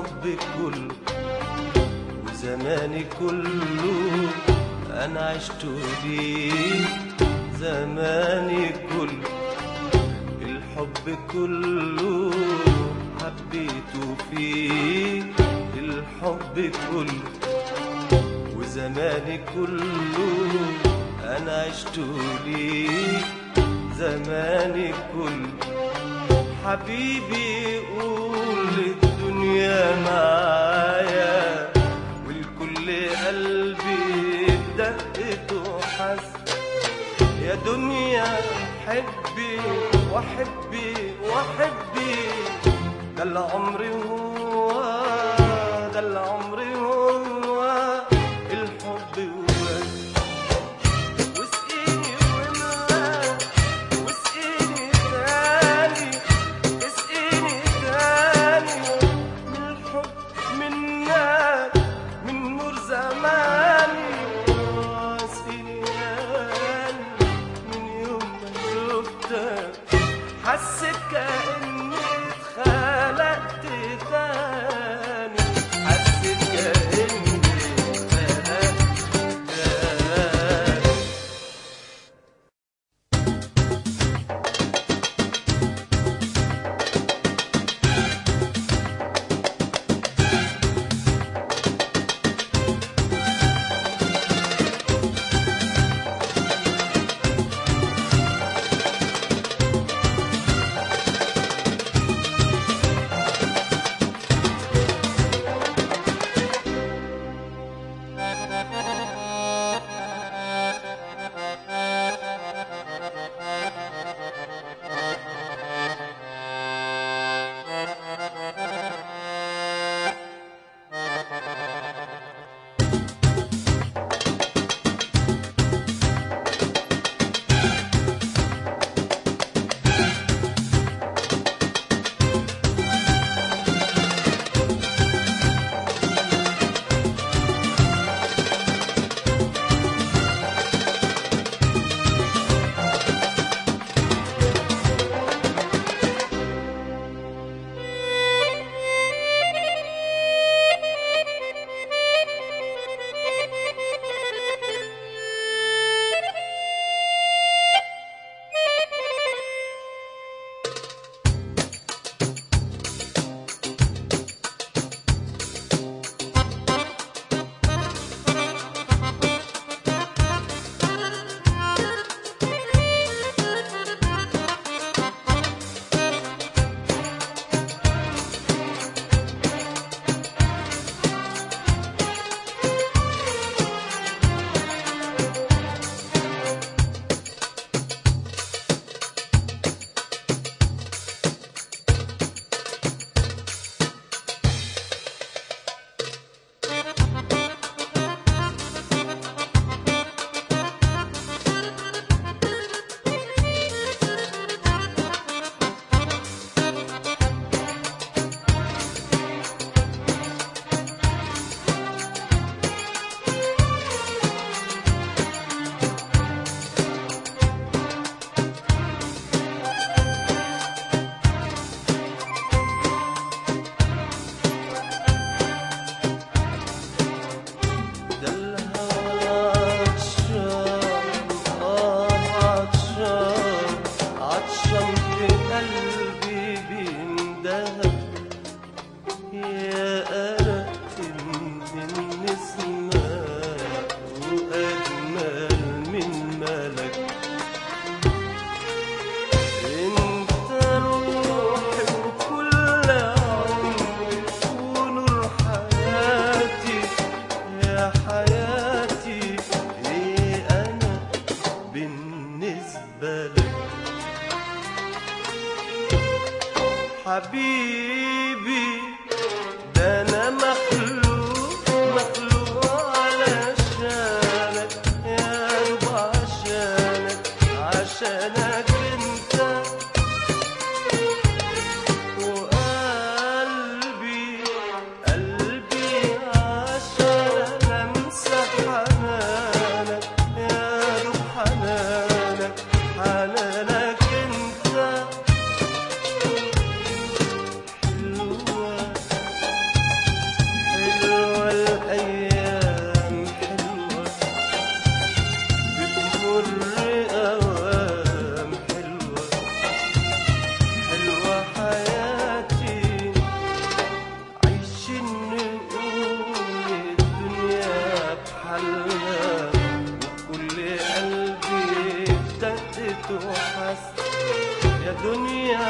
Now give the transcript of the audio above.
الحب كله وزماني كله انا عشت ليه زماني كله الحب كله حبيته فيه الحب كله وزماني كله انا عشت ليه زماني كله حبيبي قول للدنيا معايا والكل قلبي بدقته حس يا دنيا حبي وحبي وحبي ده العمر هو ده العمر هو الحب وبس واسقيني واملا واسقيني تاني اسقيني تاني من الحب منك من نور زماني اسقيني تاني من يوم ما شفتك حسيت كأني اتخلقت تاني حسيت كأني اتخلقت تاني ده الهوى عطشان آه عطشان عطشان في قلبي بيندهب يا أرق من نسمة وأجمل من ملك انت روحي وكل عمري ونور حياتي يا حياتي ايه انا بالنسبة لك حبيبي ده انا مخلوق مخلوق علشانك يا رب عشانك عشانك انت وقلبي قلبي عشان امسح حنانك يا روح حنانك حنانك انت حلوة دنيا